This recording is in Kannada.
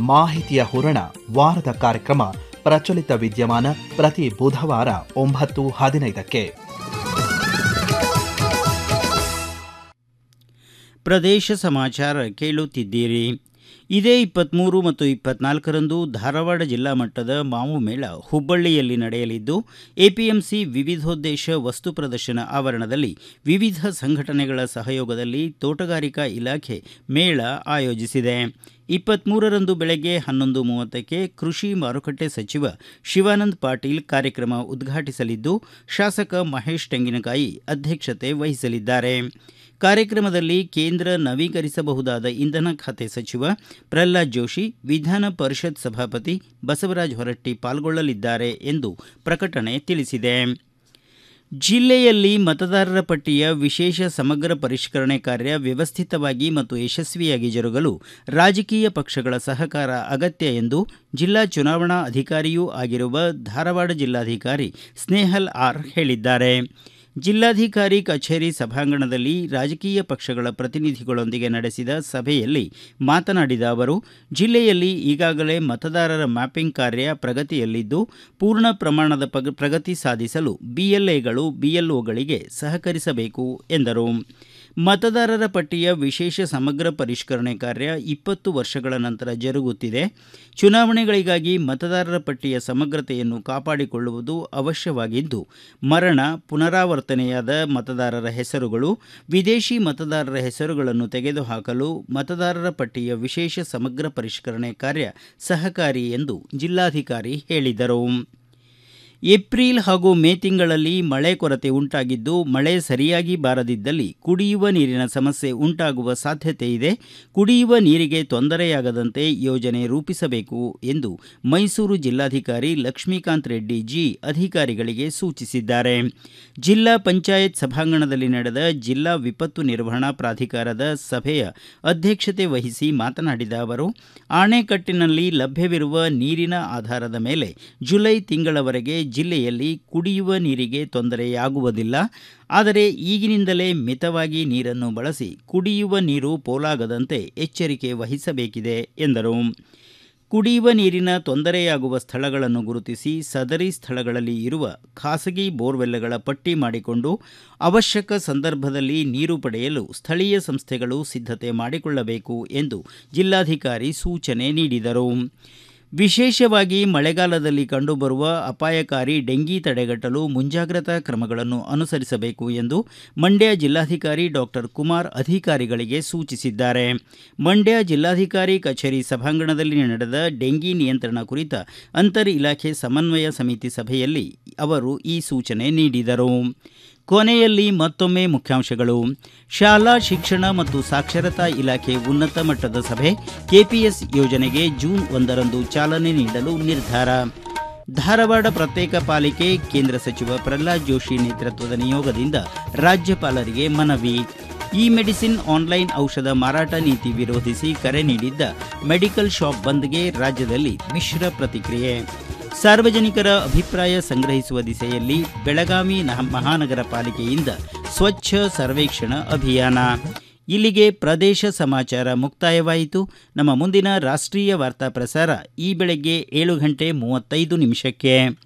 ಮಾಹಿತಿಯ ಹೂರಣ ವಾರದ ಕಾರ್ಯಕ್ರಮ ಪ್ರಚಲಿತ ವಿದ್ಯಮಾನ ಪ್ರತಿ ಬುಧವಾರ ಒಂಬತ್ತು ಹದಿನೈದಕ್ಕೆ ಪ್ರದೇಶ ಸಮಾಚಾರ ಕೇಳುತ್ತಿದ್ದೀರಿ ಇದೇ ಇಪ್ಪತ್ತ್ಮೂರು ಮತ್ತು ಇಪ್ಪತ್ನಾಲ್ಕರಂದು ಧಾರವಾಡ ಜಿಲ್ಲಾ ಮಟ್ಟದ ಮಾವು ಮೇಳ ಹುಬ್ಬಳ್ಳಿಯಲ್ಲಿ ನಡೆಯಲಿದ್ದು ಎಪಿಎಂಸಿ ವಿವಿಧೋದ್ದೇಶ ವಸ್ತು ಪ್ರದರ್ಶನ ಆವರಣದಲ್ಲಿ ವಿವಿಧ ಸಂಘಟನೆಗಳ ಸಹಯೋಗದಲ್ಲಿ ತೋಟಗಾರಿಕಾ ಇಲಾಖೆ ಮೇಳ ಆಯೋಜಿಸಿದೆ ಇಪ್ಪತ್ತ್ಮೂರರಂದು ಬೆಳಗ್ಗೆ ಹನ್ನೊಂದು ಮೂವತ್ತಕ್ಕೆ ಕೃಷಿ ಮಾರುಕಟ್ಟೆ ಸಚಿವ ಶಿವಾನಂದ ಪಾಟೀಲ್ ಕಾರ್ಯಕ್ರಮ ಉದ್ಘಾಟಿಸಲಿದ್ದು ಶಾಸಕ ಮಹೇಶ್ ತೆಂಗಿನಕಾಯಿ ಅಧ್ಯಕ್ಷತೆ ವಹಿಸಲಿದ್ದಾರೆ ಕಾರ್ಯಕ್ರಮದಲ್ಲಿ ಕೇಂದ್ರ ನವೀಕರಿಸಬಹುದಾದ ಇಂಧನ ಖಾತೆ ಸಚಿವ ಪ್ರಹ್ಲಾದ್ ಜೋಶಿ ವಿಧಾನ ಪರಿಷತ್ ಸಭಾಪತಿ ಬಸವರಾಜ ಹೊರಟ್ಟಿ ಪಾಲ್ಗೊಳ್ಳಲಿದ್ದಾರೆ ಎಂದು ಪ್ರಕಟಣೆ ತಿಳಿಸಿದೆ ಜಿಲ್ಲೆಯಲ್ಲಿ ಮತದಾರರ ಪಟ್ಟಿಯ ವಿಶೇಷ ಸಮಗ್ರ ಪರಿಷ್ಕರಣೆ ಕಾರ್ಯ ವ್ಯವಸ್ಥಿತವಾಗಿ ಮತ್ತು ಯಶಸ್ವಿಯಾಗಿ ಜರುಗಲು ರಾಜಕೀಯ ಪಕ್ಷಗಳ ಸಹಕಾರ ಅಗತ್ಯ ಎಂದು ಜಿಲ್ಲಾ ಚುನಾವಣಾ ಅಧಿಕಾರಿಯೂ ಆಗಿರುವ ಧಾರವಾಡ ಜಿಲ್ಲಾಧಿಕಾರಿ ಸ್ನೇಹಲ್ ಆರ್ ಹೇಳಿದ್ದಾರೆ ಜಿಲ್ಲಾಧಿಕಾರಿ ಕಚೇರಿ ಸಭಾಂಗಣದಲ್ಲಿ ರಾಜಕೀಯ ಪಕ್ಷಗಳ ಪ್ರತಿನಿಧಿಗಳೊಂದಿಗೆ ನಡೆಸಿದ ಸಭೆಯಲ್ಲಿ ಮಾತನಾಡಿದ ಅವರು ಜಿಲ್ಲೆಯಲ್ಲಿ ಈಗಾಗಲೇ ಮತದಾರರ ಮ್ಯಾಪಿಂಗ್ ಕಾರ್ಯ ಪ್ರಗತಿಯಲ್ಲಿದ್ದು ಪೂರ್ಣ ಪ್ರಮಾಣದ ಪ್ರಗತಿ ಸಾಧಿಸಲು ಬಿಎಲ್ಎಗಳು ಬಿಎಲ್ಒಗಳಿಗೆ ಸಹಕರಿಸಬೇಕು ಎಂದರು ಮತದಾರರ ಪಟ್ಟಿಯ ವಿಶೇಷ ಸಮಗ್ರ ಪರಿಷ್ಕರಣೆ ಕಾರ್ಯ ಇಪ್ಪತ್ತು ವರ್ಷಗಳ ನಂತರ ಜರುಗುತ್ತಿದೆ ಚುನಾವಣೆಗಳಿಗಾಗಿ ಮತದಾರರ ಪಟ್ಟಿಯ ಸಮಗ್ರತೆಯನ್ನು ಕಾಪಾಡಿಕೊಳ್ಳುವುದು ಅವಶ್ಯವಾಗಿದ್ದು ಮರಣ ಪುನರಾವರ್ತನೆಯಾದ ಮತದಾರರ ಹೆಸರುಗಳು ವಿದೇಶಿ ಮತದಾರರ ಹೆಸರುಗಳನ್ನು ತೆಗೆದುಹಾಕಲು ಮತದಾರರ ಪಟ್ಟಿಯ ವಿಶೇಷ ಸಮಗ್ರ ಪರಿಷ್ಕರಣೆ ಕಾರ್ಯ ಸಹಕಾರಿ ಎಂದು ಜಿಲ್ಲಾಧಿಕಾರಿ ಹೇಳಿದರು ಏಪ್ರಿಲ್ ಹಾಗೂ ಮೇ ತಿಂಗಳಲ್ಲಿ ಮಳೆ ಕೊರತೆ ಉಂಟಾಗಿದ್ದು ಮಳೆ ಸರಿಯಾಗಿ ಬಾರದಿದ್ದಲ್ಲಿ ಕುಡಿಯುವ ನೀರಿನ ಸಮಸ್ಯೆ ಉಂಟಾಗುವ ಸಾಧ್ಯತೆ ಇದೆ ಕುಡಿಯುವ ನೀರಿಗೆ ತೊಂದರೆಯಾಗದಂತೆ ಯೋಜನೆ ರೂಪಿಸಬೇಕು ಎಂದು ಮೈಸೂರು ಜಿಲ್ಲಾಧಿಕಾರಿ ಲಕ್ಷ್ಮೀಕಾಂತ್ ರೆಡ್ಡಿ ಜಿ ಅಧಿಕಾರಿಗಳಿಗೆ ಸೂಚಿಸಿದ್ದಾರೆ ಜಿಲ್ಲಾ ಪಂಚಾಯತ್ ಸಭಾಂಗಣದಲ್ಲಿ ನಡೆದ ಜಿಲ್ಲಾ ವಿಪತ್ತು ನಿರ್ವಹಣಾ ಪ್ರಾಧಿಕಾರದ ಸಭೆಯ ಅಧ್ಯಕ್ಷತೆ ವಹಿಸಿ ಮಾತನಾಡಿದ ಅವರು ಆಣೆಕಟ್ಟಿನಲ್ಲಿ ಲಭ್ಯವಿರುವ ನೀರಿನ ಆಧಾರದ ಮೇಲೆ ಜುಲೈ ತಿಂಗಳವರೆಗೆ ಜಿಲ್ಲೆಯಲ್ಲಿ ಕುಡಿಯುವ ನೀರಿಗೆ ತೊಂದರೆಯಾಗುವುದಿಲ್ಲ ಆದರೆ ಈಗಿನಿಂದಲೇ ಮಿತವಾಗಿ ನೀರನ್ನು ಬಳಸಿ ಕುಡಿಯುವ ನೀರು ಪೋಲಾಗದಂತೆ ಎಚ್ಚರಿಕೆ ವಹಿಸಬೇಕಿದೆ ಎಂದರು ಕುಡಿಯುವ ನೀರಿನ ತೊಂದರೆಯಾಗುವ ಸ್ಥಳಗಳನ್ನು ಗುರುತಿಸಿ ಸದರಿ ಸ್ಥಳಗಳಲ್ಲಿ ಇರುವ ಖಾಸಗಿ ಬೋರ್ವೆಲ್ಗಳ ಪಟ್ಟಿ ಮಾಡಿಕೊಂಡು ಅವಶ್ಯಕ ಸಂದರ್ಭದಲ್ಲಿ ನೀರು ಪಡೆಯಲು ಸ್ಥಳೀಯ ಸಂಸ್ಥೆಗಳು ಸಿದ್ಧತೆ ಮಾಡಿಕೊಳ್ಳಬೇಕು ಎಂದು ಜಿಲ್ಲಾಧಿಕಾರಿ ಸೂಚನೆ ನೀಡಿದರು ವಿಶೇಷವಾಗಿ ಮಳೆಗಾಲದಲ್ಲಿ ಕಂಡುಬರುವ ಅಪಾಯಕಾರಿ ಡೆಂಗಿ ತಡೆಗಟ್ಟಲು ಮುಂಜಾಗ್ರತಾ ಕ್ರಮಗಳನ್ನು ಅನುಸರಿಸಬೇಕು ಎಂದು ಮಂಡ್ಯ ಜಿಲ್ಲಾಧಿಕಾರಿ ಡಾಕ್ಟರ್ ಕುಮಾರ್ ಅಧಿಕಾರಿಗಳಿಗೆ ಸೂಚಿಸಿದ್ದಾರೆ ಮಂಡ್ಯ ಜಿಲ್ಲಾಧಿಕಾರಿ ಕಚೇರಿ ಸಭಾಂಗಣದಲ್ಲಿ ನಡೆದ ಡೆಂಗಿ ನಿಯಂತ್ರಣ ಕುರಿತ ಅಂತರ್ ಇಲಾಖೆ ಸಮನ್ವಯ ಸಮಿತಿ ಸಭೆಯಲ್ಲಿ ಅವರು ಈ ಸೂಚನೆ ನೀಡಿದರು ಕೊನೆಯಲ್ಲಿ ಮತ್ತೊಮ್ಮೆ ಮುಖ್ಯಾಂಶಗಳು ಶಾಲಾ ಶಿಕ್ಷಣ ಮತ್ತು ಸಾಕ್ಷರತಾ ಇಲಾಖೆ ಉನ್ನತ ಮಟ್ಟದ ಸಭೆ ಕೆಪಿಎಸ್ ಯೋಜನೆಗೆ ಜೂನ್ ಒಂದರಂದು ಚಾಲನೆ ನೀಡಲು ನಿರ್ಧಾರ ಧಾರವಾಡ ಪ್ರತ್ಯೇಕ ಪಾಲಿಕೆ ಕೇಂದ್ರ ಸಚಿವ ಪ್ರಹ್ಲಾದ್ ಜೋಶಿ ನೇತೃತ್ವದ ನಿಯೋಗದಿಂದ ರಾಜ್ಯಪಾಲರಿಗೆ ಮನವಿ ಇ ಮೆಡಿಸಿನ್ ಆನ್ಲೈನ್ ಔಷಧ ಮಾರಾಟ ನೀತಿ ವಿರೋಧಿಸಿ ಕರೆ ನೀಡಿದ್ದ ಮೆಡಿಕಲ್ ಶಾಪ್ ಬಂದ್ಗೆ ರಾಜ್ಯದಲ್ಲಿ ಮಿಶ್ರ ಪ್ರತಿಕ್ರಿಯೆ ಸಾರ್ವಜನಿಕರ ಅಭಿಪ್ರಾಯ ಸಂಗ್ರಹಿಸುವ ದಿಸೆಯಲ್ಲಿ ಬೆಳಗಾವಿ ಮಹಾನಗರ ಪಾಲಿಕೆಯಿಂದ ಸ್ವಚ್ಛ ಸರ್ವೇಕ್ಷಣ ಅಭಿಯಾನ ಇಲ್ಲಿಗೆ ಪ್ರದೇಶ ಸಮಾಚಾರ ಮುಕ್ತಾಯವಾಯಿತು ನಮ್ಮ ಮುಂದಿನ ರಾಷ್ಟ್ರೀಯ ವಾರ್ತಾ ಪ್ರಸಾರ ಈ ಬೆಳಗ್ಗೆ ಏಳು ಗಂಟೆ ಮೂವತ್ತೈದು ನಿಮಿಷಕ್ಕೆ